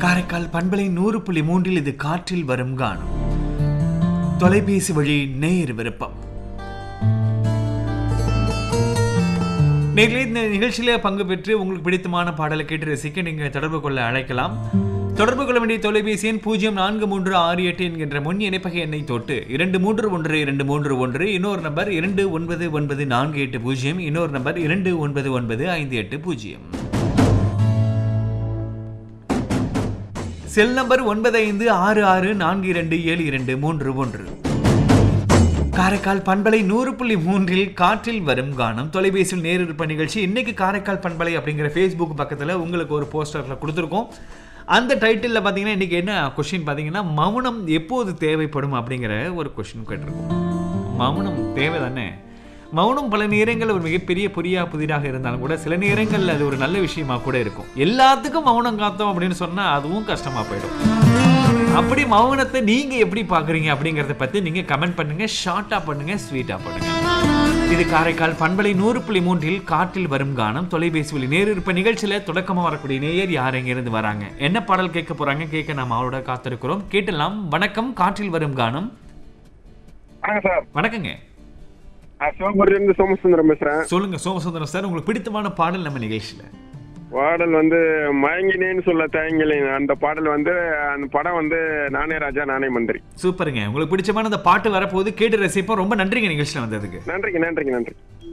காரைக்கால் பண்பலை நூறு புள்ளி மூன்றில் இது காற்றில் வரும் கானம் தொலைபேசி வழி நேயர் விருப்பம் நேர்களே இந்த நிகழ்ச்சியில பங்கு பெற்று உங்களுக்கு பிடித்தமான பாடலை கேட்டு ரசிக்க நீங்க தொடர்பு கொள்ள அழைக்கலாம் தொடர்பு கொள்ள வேண்டிய தொலைபேசி எண் பூஜ்ஜியம் நான்கு மூன்று ஆறு எட்டு என்கின்ற முன் இணைப்பக எண்ணை தொட்டு இரண்டு மூன்று ஒன்று இரண்டு மூன்று ஒன்று இன்னொரு நம்பர் இரண்டு ஒன்பது ஒன்பது நான்கு எட்டு பூஜ்ஜியம் இன்னொரு நம்பர் இரண்டு ஒன்பது ஒன்பது ஐந்து எட்டு பூஜ்ஜியம் செல் நம்பர் ஒன்பது ஐந்து ஆறு ஆறு நான்கு இரண்டு ஏழு இரண்டு மூன்று ஒன்று காரைக்கால் பண்பலை நூறு புள்ளி மூன்றில் காற்றில் வரும் கானம் தொலைபேசியில் நேரிருப்ப நிகழ்ச்சி இன்னைக்கு காரைக்கால் பண்பலை அப்படிங்கிற ஃபேஸ்புக் பக்கத்தில் உங்களுக்கு ஒரு போஸ்டரில் கொடுத்துருக்கோம் அந்த டைட்டிலில் பார்த்தீங்கன்னா இன்னைக்கு என்ன கொஷின் பார்த்தீங்கன்னா மௌனம் எப்போது தேவைப்படும் அப்படிங்கிற ஒரு கொஷின் கேட்டிருக்கோம் மௌனம் தேவை தானே மௌனம் பல நேரங்கள் ஒரு மிகப்பெரிய பொரியா புதிராக இருந்தாலும் கூட சில நேரங்களில் அது ஒரு நல்ல விஷயமா கூட இருக்கும் எல்லாத்துக்கும் மௌனம் காத்தோம் அப்படின்னு சொன்னா அதுவும் கஷ்டமா போயிடும் அப்படி மௌனத்தை நீங்க எப்படி பாக்குறீங்க அப்படிங்கறத பத்தி நீங்க கமெண்ட் பண்ணுங்க ஷார்ட்டா பண்ணுங்க ஸ்வீட்டா பண்ணுங்க இது காரைக்கால் பண்பலை நூறு புள்ளி மூன்றில் காற்றில் வரும் கானம் தொலைபேசி வழி நேரு இருப்ப நிகழ்ச்சியில தொடக்கமா வரக்கூடிய நேயர் யார் எங்க இருந்து வராங்க என்ன பாடல் கேட்க போறாங்க கேட்க நாம் அவரோட காத்திருக்கிறோம் கேட்டலாம் வணக்கம் காற்றில் வரும் கானம் வணக்கம் சார் வணக்கங்க நான் சிவபுரியில இருந்து சோமசுந்தரம் பேசுறேன் சொல்லுங்க சோமசுந்தரம் சார் உங்களுக்கு பிடித்தமான பாடல் நம்ம நிகழ்ச்சியில பாடல் வந்து மயங்கினேன்னு சொல்ல தேங்கிலேன் அந்த பாடல் வந்து அந்த படம் வந்து நானே ராஜா நானே மந்திரி சூப்பருங்க உங்களுக்கு பிடிச்சமான அந்த பாட்டு வரப்போகுது கேட்டு ரசிப்போம் ரொம்ப நன்றிங்க நிகழ்ச்சியில வந்ததுக்கு நன்றிங்க நன்றிங்க நன்றி